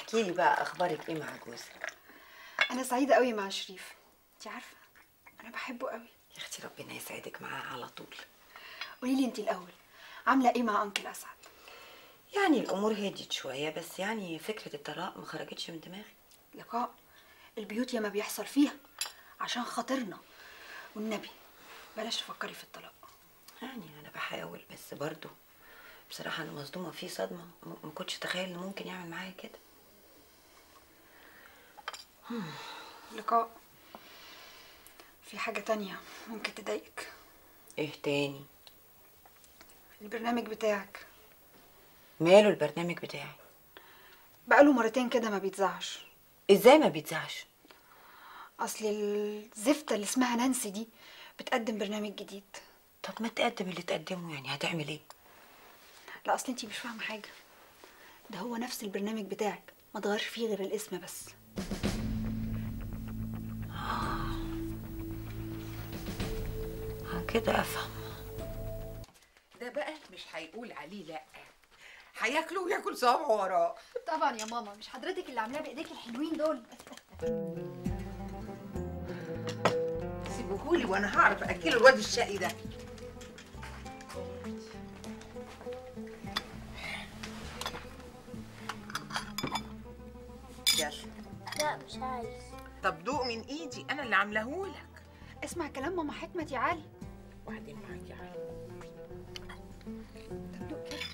احكي لي بقى اخبارك ايه مع جوزك انا سعيده قوي مع شريف انت عارفه انا بحبه قوي يا اختي ربنا يسعدك معاه على طول قولي لي انت الاول عامله ايه مع انكل اسعد يعني الامور هديت شويه بس يعني فكره الطلاق ما خرجتش من دماغي لقاء البيوت ياما بيحصل فيها عشان خاطرنا والنبي بلاش تفكري في الطلاق يعني انا بحاول بس برضه بصراحه انا مصدومه فيه صدمه م- ما كنتش اتخيل انه ممكن يعمل معايا كده لقاء في حاجه تانية ممكن تضايقك ايه تاني البرنامج بتاعك ماله البرنامج بتاعي بقاله مرتين كده ما بيتذاعش ازاي ما بيتذاعش اصل الزفته اللي اسمها نانسي دي بتقدم برنامج جديد طب ما تقدم اللي تقدمه يعني هتعمل ايه لا اصل انتي مش فاهمه حاجه ده هو نفس البرنامج بتاعك ما اتغيرش فيه غير الاسم بس اه كده افهم ده بقى مش هيقول عليه لا هياكله وياكل صوابعه وراه طبعا يا ماما مش حضرتك اللي عاملاه بايديك الحلوين دول سيبوهولي وانا هعرف اكل الواد الشقي ده يلا لا مش عايز طب دوق من ايدي انا اللي عاملاهولك اسمع كلام ماما حكمه يا علي وبعدين معاك يا علي طب دوق كده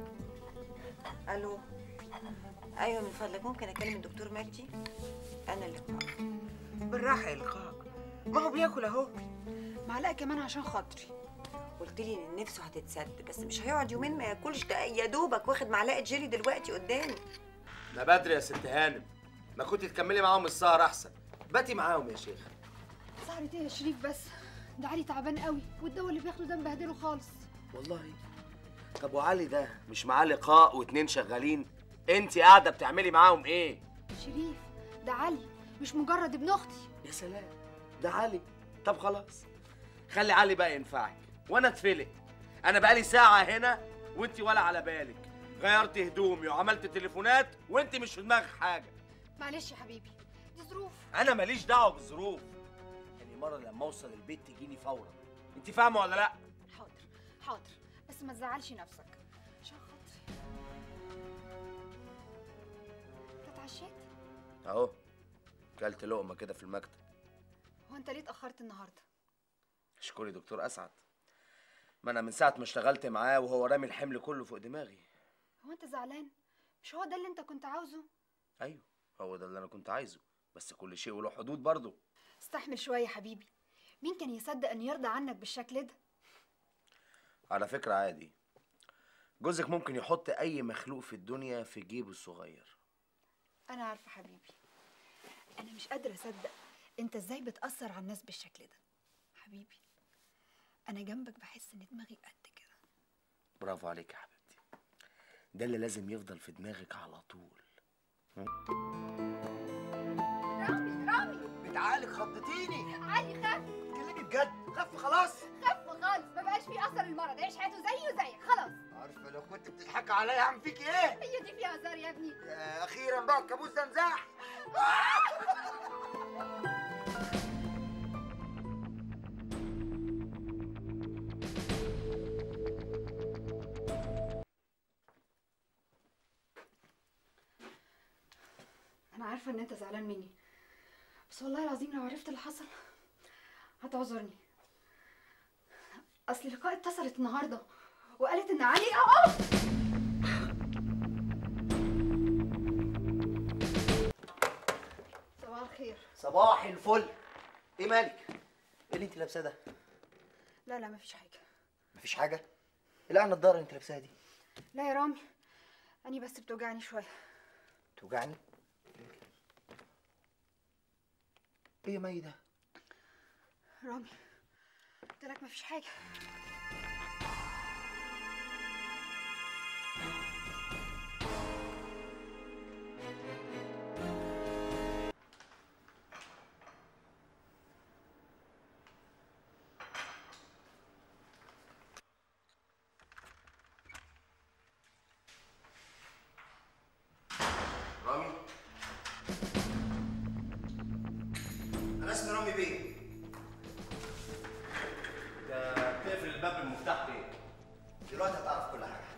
الو ايوه من فضلك ممكن اكلم الدكتور مجدي انا اللي بالراحه يا لقاء ما هو بياكل اهو معلقه كمان عشان خاطري قلت لي ان نفسه هتتسد بس مش هيقعد يومين ما ياكلش ده يا دوبك واخد معلقه جيلي دلوقتي قدامي ده بدري يا ست هانم ما كنت تكملي معاهم السهر احسن باتي معاهم يا شيخ سهرة ايه يا شريف بس ده علي تعبان قوي والدواء اللي بياخده ده مبهدله خالص والله طب وعلي ده مش معاه لقاء واتنين شغالين انت قاعده بتعملي معاهم ايه شريف ده علي مش مجرد ابن اختي يا سلام ده علي طب خلاص خلي علي بقى ينفعك وانا اتفلق انا بقالي ساعه هنا وانت ولا على بالك غيرت هدومي وعملت تليفونات وانت مش في دماغك حاجه معلش يا حبيبي دي ظروف انا ماليش دعوه بالظروف يعني مره لما اوصل البيت تجيني فورا انت فاهمه ولا لا حاضر حاضر بس ما تزعلش نفسك عشان خاطري انت اتعشيت اهو كلت لقمه كده في المكتب هو انت ليه اتاخرت النهارده اشكري دكتور اسعد ما انا من ساعه ما اشتغلت معاه وهو رامي الحمل كله فوق دماغي هو انت زعلان مش هو ده اللي انت كنت عاوزه ايوه هو ده اللي انا كنت عايزه بس كل شيء وله حدود برضه استحمل شويه يا حبيبي مين كان يصدق ان يرضى عنك بالشكل ده على فكره عادي جوزك ممكن يحط اي مخلوق في الدنيا في جيبه الصغير انا عارفه حبيبي انا مش قادره اصدق انت ازاي بتاثر على الناس بالشكل ده حبيبي انا جنبك بحس ان دماغي قد كده برافو عليك يا حبيبتي ده اللي لازم يفضل في دماغك على طول رامي رامي بتعالك خضتيني علي خف اتكلمي بجد خف خلاص خف خالص ما بقاش فيه اثر المرض عيش حياته زيه وزيك خلاص عارفه لو كنت بتضحكي عليا اعمل فيك ايه هي دي فيها هزار يا ابني آه، اخيرا بقى الكابوس ده نزاح انا عارفه ان انت زعلان مني بس والله العظيم لو عرفت اللي حصل هتعذرني اصل لقاء اتصلت النهارده وقالت ان علي اه اه صباح الخير صباح الفل ايه مالك ايه اللي انت لابساه ده لا لا مفيش حاجه مفيش حاجه لا النضاره اللي انت لابساها دي لا يا رامي اني بس بتوجعني شويه توجعني ايه يا مي ده رامي قلت لك مفيش حاجه رامي اسمي رامي بيه ده بتقفل الباب بالمفتاح ليه؟ دلوقتي هتعرف كل حاجه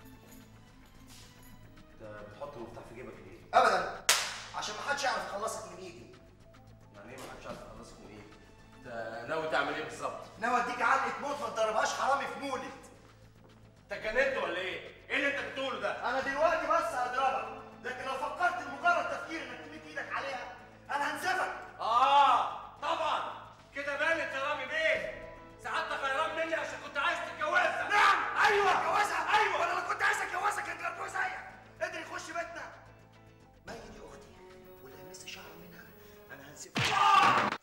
انت بتحط المفتاح في جيبك ليه؟ ابدا عشان ما حدش يعرف يخلصك من ايدي يعني ايه ما حدش عارف يخلصك من ايه؟ انت ناوي تعمل ايه بالظبط؟ ناوي اديك علقه موت ما تضربهاش حرامي في مولد انت اتجننت ولا ايه؟ ايه اللي انت بتقوله ده؟ انا دلوقتي بس هضربك لكن لو فكرت لمجرد تفكير انك تمد ايدك عليها انا هنسفك اه طبعا كده بانت يا رامي بيه سعادتك غيران مني عشان كنت عايز تتجوزها نعم ايوه اتجوزها ايوه وانا لو كنت عايز اتجوزها كان اتجوزها هي قدر يخش بيتنا مي دي اختي واللي يمس شعر منها انا هنسفك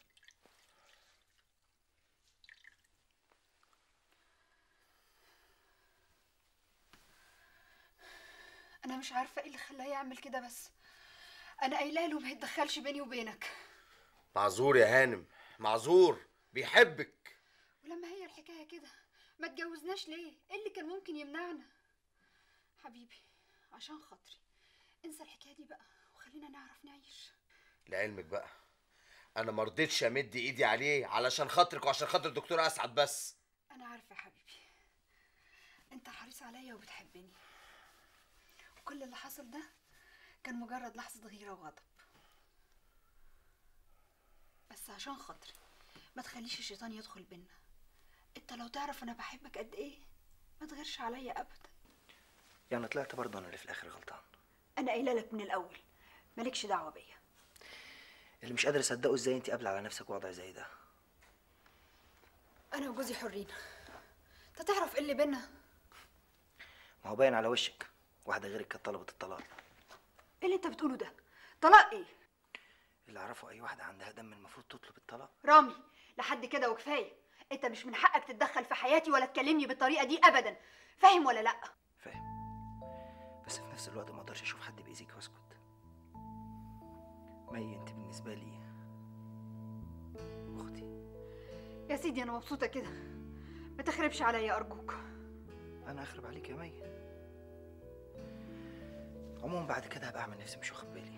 انا مش عارفه ايه اللي خلاه يعمل كده بس انا قايله له ما يتدخلش بيني وبينك معذور يا هانم معذور بيحبك ولما هي الحكايه كده ما اتجوزناش ليه ايه اللي كان ممكن يمنعنا حبيبي عشان خاطري انسى الحكايه دي بقى وخلينا نعرف نعيش لعلمك بقى انا ما رضيتش امد ايدي عليه علشان خاطرك وعشان خاطر الدكتور اسعد بس انا عارفه يا حبيبي انت حريص عليا وبتحبني وكل اللي حصل ده كان مجرد لحظه غيره وغضب بس عشان خاطري ما تخليش الشيطان يدخل بينا انت لو تعرف انا بحبك قد ايه ما تغيرش عليا ابدا يعني طلعت برضه انا اللي في الاخر غلطان انا قايله لك من الاول مالكش دعوه بيا اللي مش قادر اصدقه ازاي انت قابله على نفسك وضع زي ده انا وجوزي حرين انت تعرف ايه اللي بينا ما هو باين على وشك واحده غيرك كانت طلبت الطلاق ايه اللي انت بتقوله ده طلاق ايه اللي اعرفه اي واحده عندها دم المفروض تطلب الطلاق رامي لحد كده وكفايه انت مش من حقك تتدخل في حياتي ولا تكلمني بالطريقه دي ابدا فاهم ولا لا فاهم بس في نفس الوقت ما اقدرش اشوف حد باذيك واسكت مي انت بالنسبه لي اختي يا سيدي انا مبسوطه كده ما تخربش عليا ارجوك انا اخرب عليك يا مي عموما بعد كده هبقى اعمل نفسي مش واخد بالي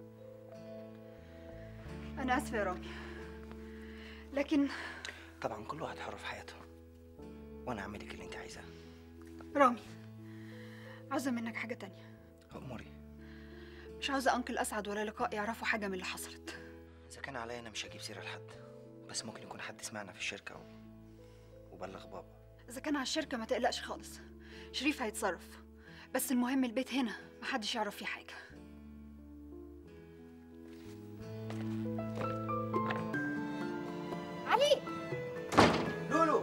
انا اسفه يا رامي لكن طبعا كل واحد حر في حياته وانا اعمل لك اللي انت عايزاه رامي عاوزه منك حاجه تانية اموري مش عاوزه انكل اسعد ولا لقاء يعرفوا حاجه من اللي حصلت اذا كان عليا انا مش هجيب سيره لحد بس ممكن يكون حد سمعنا في الشركه و... وبلغ بابا اذا كان على الشركه ما تقلقش خالص شريف هيتصرف بس المهم البيت هنا محدش يعرف فيه حاجه علي لولو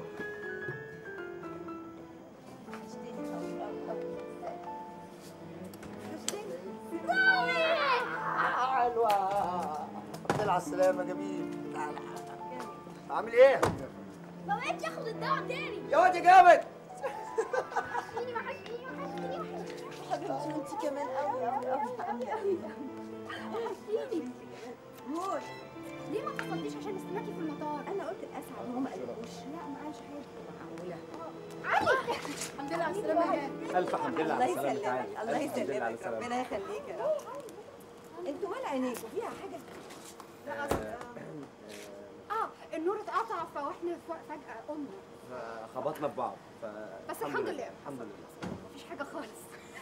حلوة الحمد لله على السلامة جميل تعالى عامل ايه؟ ما بقتش اخد الدواء تاني يا واد يا جامد وحشتيني وحشتيني وحشتيني وحشتيني حبيبتي وانت كمان قوي قوي قوي قوي قوي وحشتيني موت ليه ما اتصلتيش عشان استناكي في المطار؟ انا قلت لاسعد هو ما قالوش لا ما قالش حاجه معقوله علي الحمد لله على السلامه يا جماعه ألف حمد لله على السلامة تعالي الله ألف حمد لله على يسلمك السلامة ربنا يخليك يا رب انتوا مال عينيكوا فيها حاجه اه النور اتقطع فاحنا فجاه قمنا خبطنا في بعض ف... بس الحمد لله. الحمد لله مفيش حاجه خالص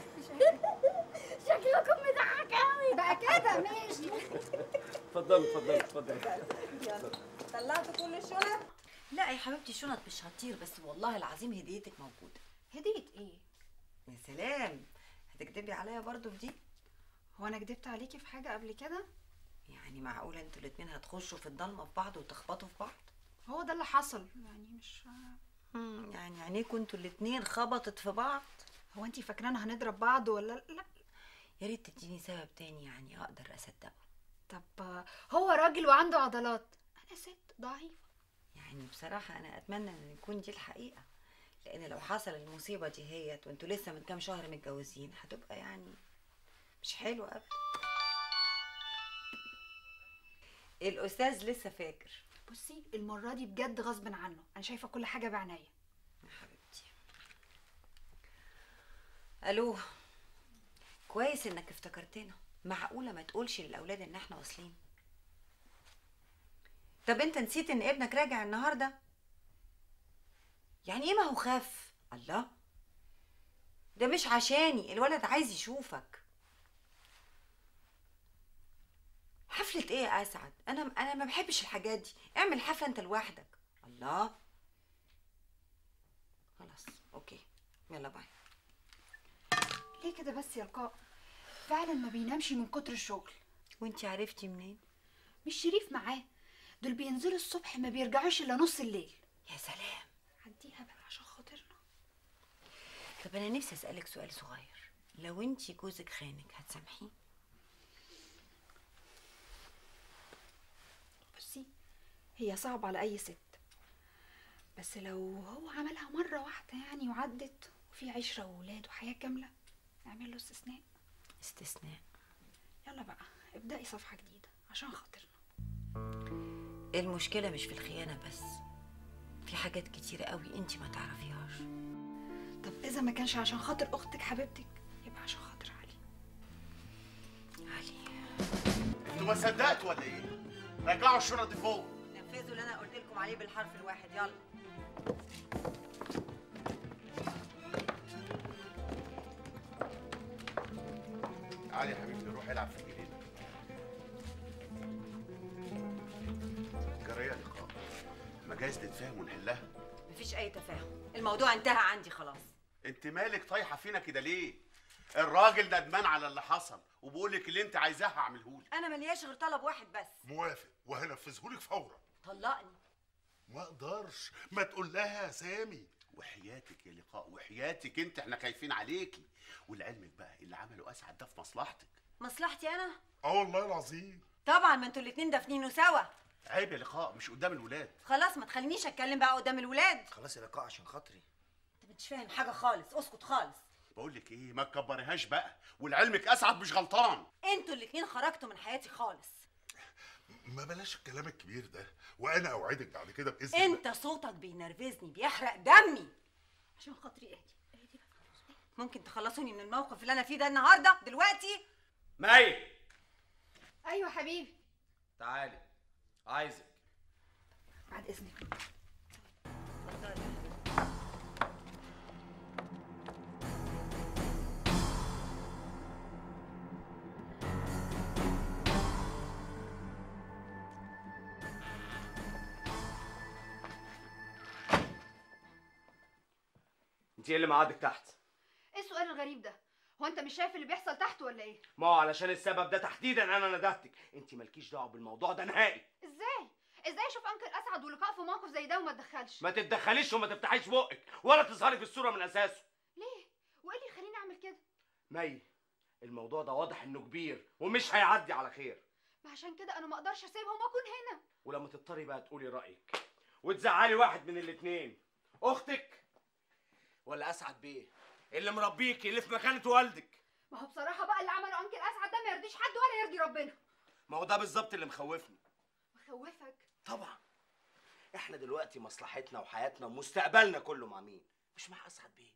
شكلكم مضحك قوي بقى كده ماشي اتفضلي اتفضلي اتفضلي يلا طلعتوا كل الشنط لا يا حبيبتي شنط مش هتطير بس والله العظيم هديتك موجوده هديه ايه يا سلام هتكدبي عليا برضو في دي هو انا كدبت عليكي في حاجه قبل كده يعني معقوله انتوا الاتنين هتخشوا في الضلمه في بعض وتخبطوا في بعض هو ده اللي حصل يعني مش مم، يعني عينيكوا انتوا الاتنين خبطت في بعض هو انتي فاكرانا هنضرب بعض ولا لا يا ريت تديني سبب تاني يعني اقدر اصدقه طب آه، هو راجل وعنده عضلات انا ست ضعيفه يعني بصراحه انا اتمنى ان يكون دي الحقيقه لان لو حصل المصيبه دي هيت وانتوا لسه من كام شهر متجوزين هتبقى يعني مش حلوه ابدا الاستاذ لسه فاكر بصي المره دي بجد غصب عنه انا شايفه كل حاجه بعناية يا حبيبتي الو كويس انك افتكرتنا معقوله ما تقولش للاولاد ان احنا واصلين طب انت نسيت ان ابنك راجع النهارده يعني ايه ما هو خاف الله ده مش عشاني الولد عايز يشوفك حفلة ايه يا اسعد انا انا ما بحبش الحاجات دي اعمل حفلة انت لوحدك الله خلاص اوكي يلا باي ليه كده بس يا لقاء فعلا ما بينامش من كتر الشغل وانتي عرفتي منين مش شريف معاه دول بينزلوا الصبح ما بيرجعوش الا نص الليل يا سلام عديها بقى عشان خاطرنا طب انا نفسي اسالك سؤال صغير لو انتي جوزك خانك هتسامحيه بصي هي صعبة على أي ست بس لو هو عملها مرة واحدة يعني وعدت وفي عشرة وولاد وحياة كاملة نعمل له استثناء استثناء يلا بقى ابدأي صفحة جديدة عشان خاطرنا المشكلة مش في الخيانة بس في حاجات كتيرة قوي انتي ما تعرفيهاش طب إذا ما كانش عشان خاطر أختك حبيبتك يبقى عشان خاطر علي علي انتوا ما صدقتوا ولا ايه؟ رجعوا الشنط دي فوق نفذوا اللي انا قلت لكم عليه بالحرف الواحد يلا تعالي يا حبيبتي روح العب في الجنينه جريه لقاء ما جايز نتفاهم ونحلها مفيش اي تفاهم الموضوع انتهى عندي خلاص انت مالك طايحه فينا كده ليه الراجل ندمان على اللي حصل وبقول لك اللي انت عايزاه هعملهولك انا ملياش غير طلب واحد بس موافق وهنفذهولك فورا طلقني ما اقدرش ما تقول لها يا سامي وحياتك يا لقاء وحياتك انت احنا خايفين عليكي ولعلمك بقى اللي عمله اسعد ده في مصلحتك مصلحتي انا اه والله العظيم طبعا ما انتوا الاتنين دافنينه سوا عيب يا لقاء مش قدام الولاد خلاص ما تخلينيش اتكلم بقى قدام الولاد خلاص يا لقاء عشان خاطري انت مش فاهم حاجه خالص اسكت خالص بقول لك ايه ما تكبريهاش بقى ولعلمك اسعد مش غلطان انتوا الاتنين خرجتوا من حياتي خالص ما بلاش الكلام الكبير ده وانا اوعدك بعد كده باذن الله انت صوتك بينرفزني بيحرق دمي عشان خاطري اهدي اهدي بقى ممكن تخلصوني من الموقف اللي انا فيه ده النهارده دلوقتي مي ايوه حبيبي تعالي عايزك بعد إذنك انت ايه اللي معادك تحت ايه السؤال الغريب ده هو انت مش شايف اللي بيحصل تحت ولا ايه ما هو علشان السبب ده تحديدا انا ندهتك انت مالكيش دعوه بالموضوع ده نهائي ازاي ازاي اشوف انكل اسعد ولقاء في موقف زي ده وما اتدخلش ما تتدخليش وما تفتحيش بقك ولا تظهري في الصوره من اساسه ليه وايه اللي يخليني اعمل كده مي الموضوع ده واضح انه كبير ومش هيعدي على خير ما عشان كده انا ما اقدرش اسيبهم واكون هنا ولما تضطري بقى تقولي رايك وتزعلي واحد من الاتنين اختك ولا اسعد بيه اللي مربيكي اللي في مكانه والدك ما هو بصراحه بقى اللي عمله انكل اسعد ده ما يرضيش حد ولا يرضي ربنا ما هو ده بالظبط اللي مخوفني مخوفك طبعا احنا دلوقتي مصلحتنا وحياتنا ومستقبلنا كله مع مين مش مع اسعد بيه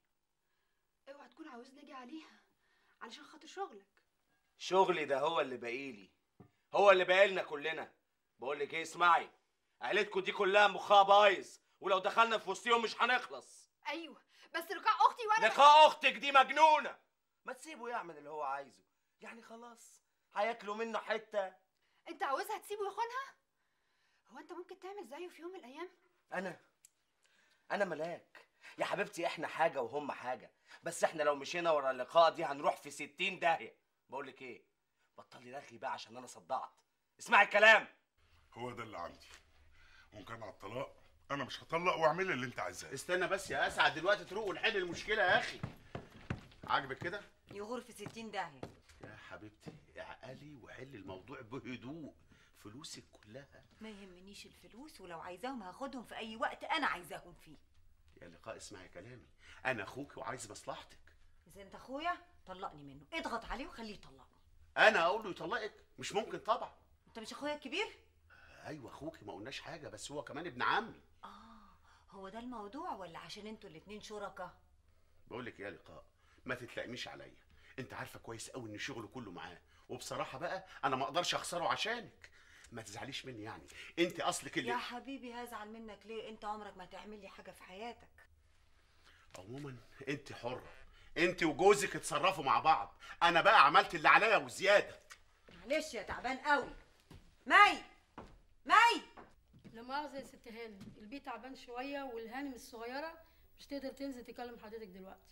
اوعى تكون عاوزني اجي عليها علشان خاطر شغلك شغلي ده هو اللي باقيلي هو اللي باقيلنا كلنا بقول لك ايه اسمعي عيلتكم دي كلها مخها بايظ ولو دخلنا في وسطهم مش هنخلص ايوه بس لقاء اختي وانا لقاء اختك دي مجنونه ما تسيبه يعمل اللي هو عايزه يعني خلاص هياكلوا منه حته انت عاوزها تسيبه يخونها هو انت ممكن تعمل زيه في يوم من الايام انا انا ملاك يا حبيبتي احنا حاجه وهم حاجه بس احنا لو مشينا ورا اللقاء دي هنروح في ستين داهيه بقول لك ايه بطلي رغي بقى عشان انا صدعت اسمعي الكلام هو ده اللي عندي وان كان على الطلاق انا مش هطلق واعمل اللي انت عايزاه استنى بس يا اسعد دلوقتي تروق ونحل المشكله يا اخي عاجبك كده يغور في ستين داهيه يا حبيبتي اعقلي وحل الموضوع بهدوء فلوسك كلها ما يهمنيش الفلوس ولو عايزاهم هاخدهم في اي وقت انا عايزاهم فيه يا لقاء اسمعي كلامي انا اخوك وعايز مصلحتك اذا انت اخويا طلقني منه اضغط عليه وخليه يطلقني انا اقول له يطلقك مش ممكن طبعا انت مش اخويا الكبير ايوه اخوكي ما قلناش حاجه بس هو كمان ابن عمي اه هو ده الموضوع ولا عشان انتوا الاتنين شركاء بقول لك إيه يا لقاء ما تتلائميش عليا انت عارفه كويس قوي ان شغله كله معاه وبصراحه بقى انا ما اقدرش اخسره عشانك ما تزعليش مني يعني انت اصلك اللي يا حبيبي هزعل منك ليه انت عمرك ما تعمل لي حاجه في حياتك عموما انت حره انت وجوزك اتصرفوا مع بعض انا بقى عملت اللي عليا وزياده معلش يا تعبان قوي مي مي لا مؤاخذة يا ست هانم البيت تعبان شوية والهانم الصغيرة مش تقدر تنزل تكلم حضرتك دلوقتي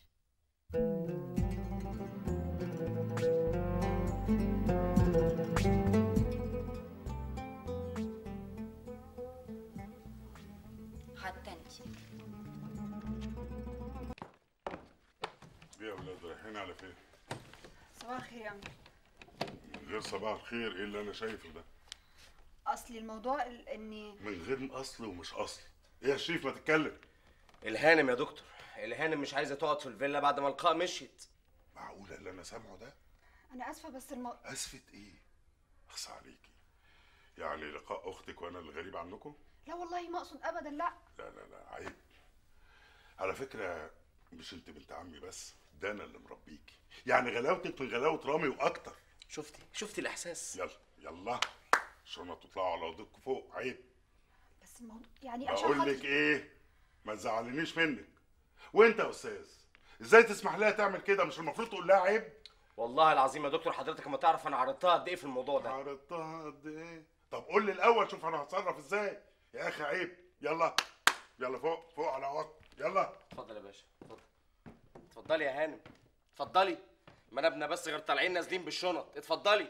حتى انت يا ولاد رايحين على فين صباح الخير يا انكل من غير صباح الخير ايه اللي انا شايفه ده اصلي الموضوع ال- اني من غير اصل ومش اصل ايه يا شريف ما تتكلم الهانم يا دكتور الهانم مش عايزه تقعد في الفيلا بعد ما اللقاء مشيت معقوله اللي انا سامعه ده انا اسفه بس المو... اسفه ايه اخصى عليكي يعني لقاء اختك وانا الغريب عنكم لا والله ما اقصد ابدا لا لا لا لا عيب على فكره مش انت بنت عمي بس ده انا اللي مربيكي يعني غلاوتك من غلاوه رامي واكتر شفتي شفتي الاحساس يلا يلا عشان تطلعوا على اوضتكم فوق عيب بس الموضوع يعني عشان بقول خاطر لك ايه ما تزعلنيش منك وانت يا استاذ ازاي تسمح لها تعمل كده مش المفروض تقول لها عيب والله العظيم يا دكتور حضرتك ما تعرف انا عرضتها قد ايه في الموضوع ده عرضتها قد ايه طب قول لي الاول شوف انا هتصرف ازاي يا اخي عيب يلا يلا فوق فوق على اوضتك يلا اتفضل يا باشا اتفضل اتفضلي يا هانم اتفضلي ما نبنا بس غير طالعين نازلين بالشنط اتفضلي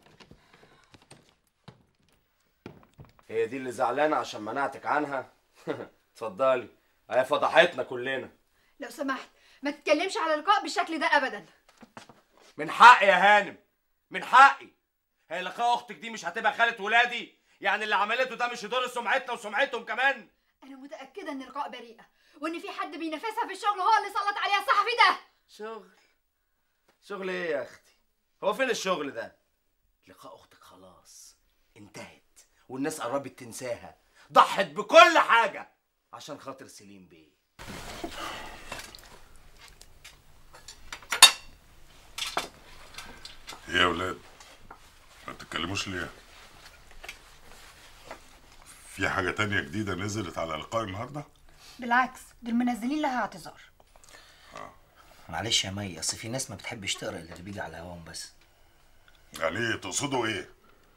هي دي اللي زعلانه عشان منعتك عنها اتفضلي هي فضحتنا كلنا لو سمحت ما تتكلمش على اللقاء بالشكل ده ابدا من حقي يا هانم من حقي هي لقاء اختك دي مش هتبقى خالة ولادي يعني اللي عملته ده مش يضر سمعتنا وسمعتهم كمان انا متاكده ان اللقاء بريئه وان في حد بينافسها في الشغل هو اللي سلط عليها الصحفي ده شغل شغل ايه يا اختي هو فين الشغل ده لقاء اختك خلاص انتهت والناس قربت تنساها ضحت بكل حاجه عشان خاطر سليم بيه ايه يا ولاد ما بتتكلموش ليه في حاجه تانية جديده نزلت على لقاء النهارده بالعكس دول منزلين لها اعتذار معلش يا مي اصل في ناس ما بتحبش تقرا اللي بيجي على هواهم بس يعني ايه تقصدوا ايه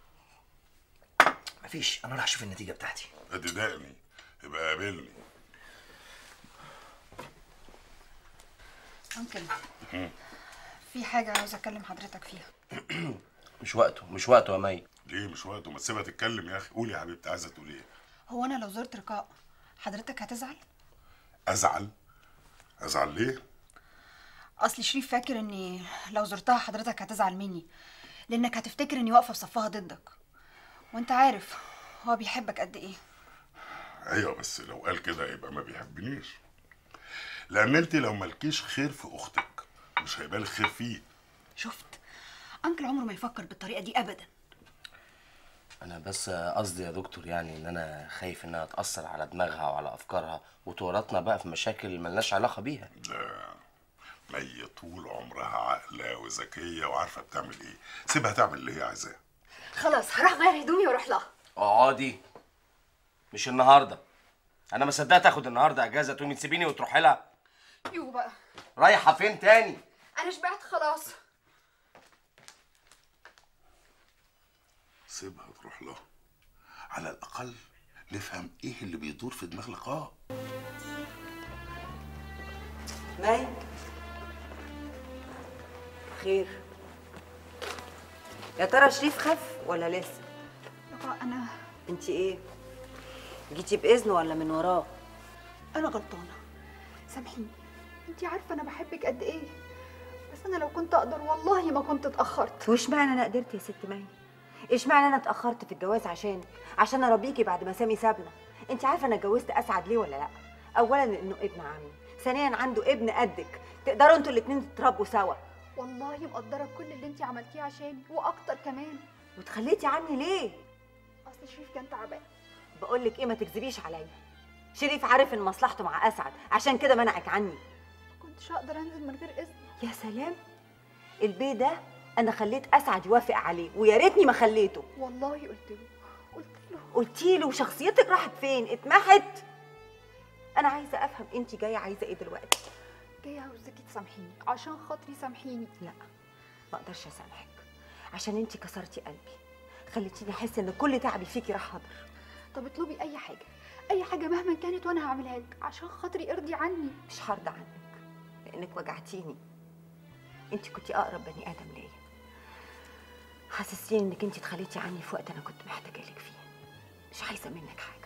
مفيش انا راح اشوف النتيجه بتاعتي ادي دقني يبقى قابلني انكل في حاجه عاوز اكلم حضرتك فيها مش وقته مش وقته يا مي ليه مش وقته ما تسيبها تتكلم يا اخي قولي يا حبيبتي عايزه تقول ايه هو انا لو زرت لقاء حضرتك هتزعل ازعل ازعل ليه اصل شريف فاكر اني لو زرتها حضرتك هتزعل مني لانك هتفتكر اني واقفه في صفها ضدك وانت عارف هو بيحبك قد ايه ايوه بس لو قال كده يبقى ما بيحبنيش لان انت لو مالكيش خير في اختك مش هيبقى لك خير فيه شفت انكل عمره ما يفكر بالطريقه دي ابدا انا بس قصدي يا دكتور يعني ان انا خايف انها تاثر على دماغها وعلى افكارها وتورطنا بقى في مشاكل ملناش علاقه بيها لا مي طول عمرها عاقله وذكيه وعارفه بتعمل ايه سيبها تعمل اللي هي عايزاه خلاص هروح غير هدومي واروح لها اقعدي مش النهارده انا ما صدقت اخد النهارده اجازه تقومي تسيبيني وتروحي لها يو بقى رايحه فين تاني انا شبعت خلاص سيبها تروح له على الاقل نفهم ايه اللي بيدور في دماغ لقاء مي خير يا ترى شريف خف ولا لسه لقاء انا انت ايه جيتي باذنه ولا من وراه انا غلطانه سامحيني انت عارفه انا بحبك قد ايه بس انا لو كنت اقدر والله ما كنت اتاخرت وش معنى انا قدرت يا ست مي ايش معنى انا اتاخرت في الجواز عشانك عشان اربيكي بعد ما سامي سابنا انت عارفه انا اتجوزت اسعد ليه ولا لا اولا انه ابن عمي ثانيا عنده ابن قدك تقدروا انتوا الاتنين تتربوا سوا والله مقدره كل اللي انت عملتيه عشاني واكتر كمان وتخليتي عني ليه اصل شريف كان تعبان بقول لك ايه ما تكذبيش عليا شريف عارف ان مصلحته مع اسعد عشان كده منعك عني ما كنتش اقدر انزل من غير اذن يا سلام البيه ده انا خليت اسعد يوافق عليه ويا ريتني ما خليته والله قلت له قلتي له وشخصيتك راحت فين اتمحت انا عايزه افهم انت جايه عايزه ايه دلوقتي جايه عاوزاكي تسامحيني عشان خاطري سامحيني لا ما اقدرش اسامحك عشان انت كسرتي قلبي خليتيني احس ان كل تعبي فيكي راح هدر طب اطلبي اي حاجه اي حاجه مهما كانت وانا هعملها لك عشان خاطري ارضي عني مش هرضى عنك لانك وجعتيني انت كنتي اقرب بني ادم ليا حسستيني انك انت اتخليتي عني في وقت انا كنت محتاجه لك فيه مش عايزه منك حاجه